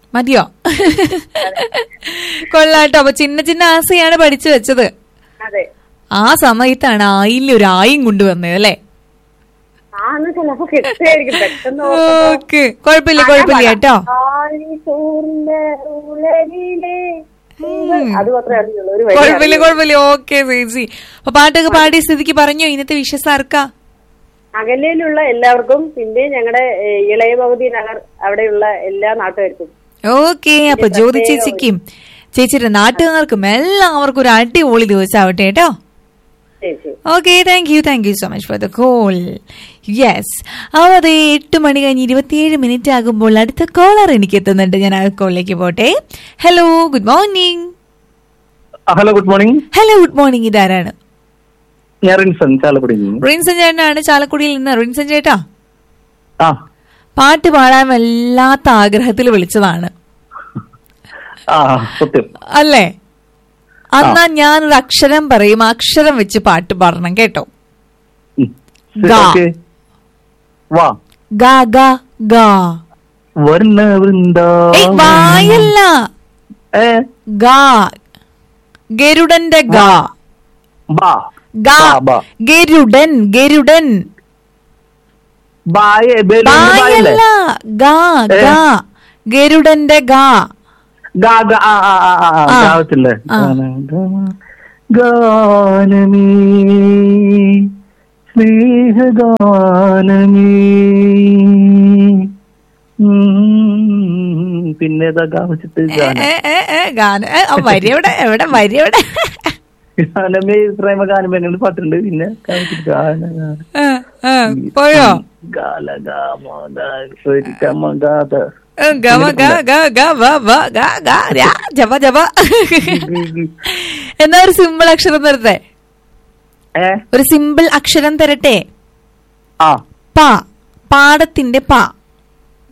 മതിയോ കൊള്ളാട്ടോ അപ്പൊ ചിന്ന ചിന്ന ആസയാണ് പഠിച്ചു വെച്ചത് അതെ ആ സമയത്താണ് ആയില്ല ഒരു ആയും കൊണ്ടുവന്നത് അല്ലേ ആന്ന് ചിലപ്പോ കിട്ടുമായിരിക്കും പെട്ടെന്ന് ഓർക്കുമ്പോ. ഓക്കെ കുഴപ്പമില്ല കുഴപ്പമില്ല കേട്ടോ ആഴി ചോർന്ന ഉലകിലെ അത് മാത്രമേ അറിയുള്ളൂ ഒരു വഴി കുഴപ്പമില്ല കുഴപ്പമില്ല ഓക്കെ ചേച്ചി അപ്പൊ പാട്ടൊക്കെ പാടിയ സ്ഥിതിക്ക് പറഞ്ഞോ ഇന്നത്തെ വിശ്വസ് ആർക്കാ അകലയിലുള്ള എല്ലാവർക്കും പിന്നെ ഞങ്ങളുടെ ഇളയ ഭഗവതി നഗർ അവിടെയുള്ള എല്ലാ നാട്ടുകാർക്കും ഓക്കെ അപ്പൊ ജ്യോതി ചേച്ചിക്കും ചേച്ചിയുടെ നാട്ടുകാർക്കും എല്ലാവർക്കും ഒരു അടിപൊളി ദിവസമാവട്ടെ കേട്ടോ ചേച്ചി okay thank you thank you so much for the call yes അപ്പോൾ അത് എട്ട് മണി കഴിഞ്ഞ് ഇരുപത്തിയേഴ് മിനിറ്റ് ആകുമ്പോൾ അടുത്ത കോളർ എനിക്ക് എത്തുന്നുണ്ട് ഞാൻ ആ കോളിലേക്ക് പോട്ടെ hello good morning hello good morning hello good morning ഇതാരാണ് ഞാൻ റിൻസൺ ചാലക്കുടി റിൻസൻ ചേട്ടനാണ് ചാലക്കുടിയിൽ നിന്ന് റിൻസൻ ചേട്ടാ ആ പാട്ട് പാടാൻ വല്ലാത്ത ആഗ്രഹത്തിൽ വിളിച്ചതാണ് ആ സത്യം അല്ലേ എന്നാ ഞാനൊരു അക്ഷരം പറയും ആ അക്ഷരം വെച്ച് പാട്ട് പാടണം കേട്ടോ ഉം. ഗാ. ഓക്കേ. വാ ഗാ ഗാ ഗാ വർണ്ണ വൃന്ദ ഏയ് വായല്ല ഏ ഗാ ഗരുഡന്റെ ഗാ ബാ ഗാ ബാ, ബാ. ഗരുഡൻ ഗരുഡൻ ബായേ ബലൂണിന്റെ ബായല്ലേ വായല്ല ഗാ ഏ? ഗാ ഗരുഡന്റെ ഗാ ഗാ ഗാ ആ ആ ആ ആ ആ. ഗാവത്തില്ലേ ആ. ഗാനമേ സ്നേഹഗാനമേ ഉം, പിന്നെ ഏതാ ഗാവച്ചിട്ട് ഏ, ഗാനം ഏ, ഏ, ഏ, ഗാന ഏ, ആ, വരി എവിടെ എവിടെ വരി എവിടെ ഗാനമേ പ്രേമ ഗാനം എങ്ങനെ പാട്ടുണ്ട് പിന്നെ ഗാവച്ചിട്ട് ഗാന ഗാന ഏ, ഏ, പോയോ ഗാല ഗാമ ഗാ ഒരു ഗമ ഗാത ഏ, ഗമ ഗ ഗ ഗ വ വ ഗ ഗ രാ ജപ ജപ എന്നാ ഒരു സിമ്പിൾ അക്ഷരം തരട്ടെ ഏ ഒരു സിമ്പിൾ അക്ഷരം തരട്ടെ ആ പ പാടത്തിന്റെ പ